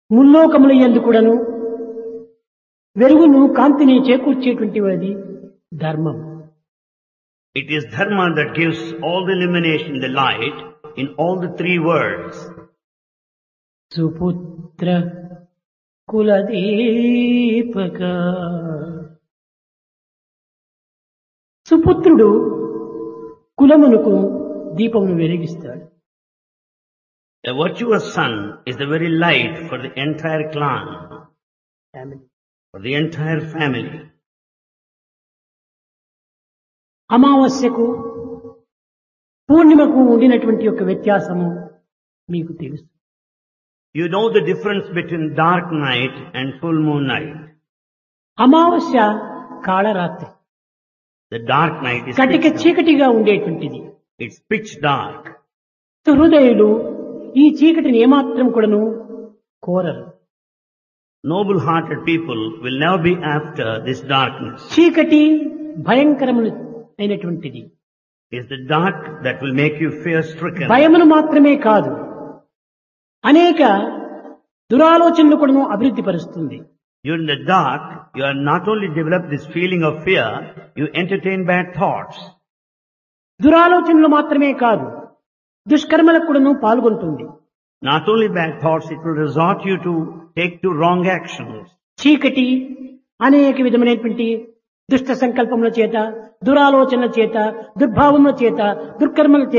ముల్లోకముల యందు కూడాను వెలుగును కాంతిని చేకూర్చేటువంటి అది ధర్మం It is dharma that gives all the illumination, the light in all the three worlds. సుపుత్ర కులదీపక సుపుత్రుడు కులమునకు దీపమును వెలిగిస్తాడు A virtuous son is the very light for the entire clan, for the entire family. అమావాస్యకు పూర్ణిమకు ఉండినటువంటి యొక్క వ్యత్యాసము మీకు తెలుసు You know the difference between dark night and full moon night. అమావాస్య Kalaratri The dark night is కటిక pitch dark. చీకటిగా ఉండేటువంటిది It's pitch dark. హృదయులు ఈ చీకటిని ఏమాత్రం కూడాను కోరరు Noble hearted people will never be after this darkness. చీకటి భయంకరములు అయినటువంటిది It's the dark that will make you fear stricken. భయమును మాత్రమే కాదు అనేక దురాలోచనలు కూడాను అభివృద్ధి పరుస్తుంది You're in the dark, you are not only develop this feeling of fear, you entertain bad thoughts. దురాలోచనలు మాత్రమే కాదు దుష్కర్మలకు కూడాను పాల్గొంటుంది Not only bad thoughts, it will resort you to take to wrong actions. చీకటి అనేక విధమైనటువంటి దుష్ట సంకల్పముల చేత దురాలోచనల చేత దుర్భావముల చేత దుర్కర్మల చేత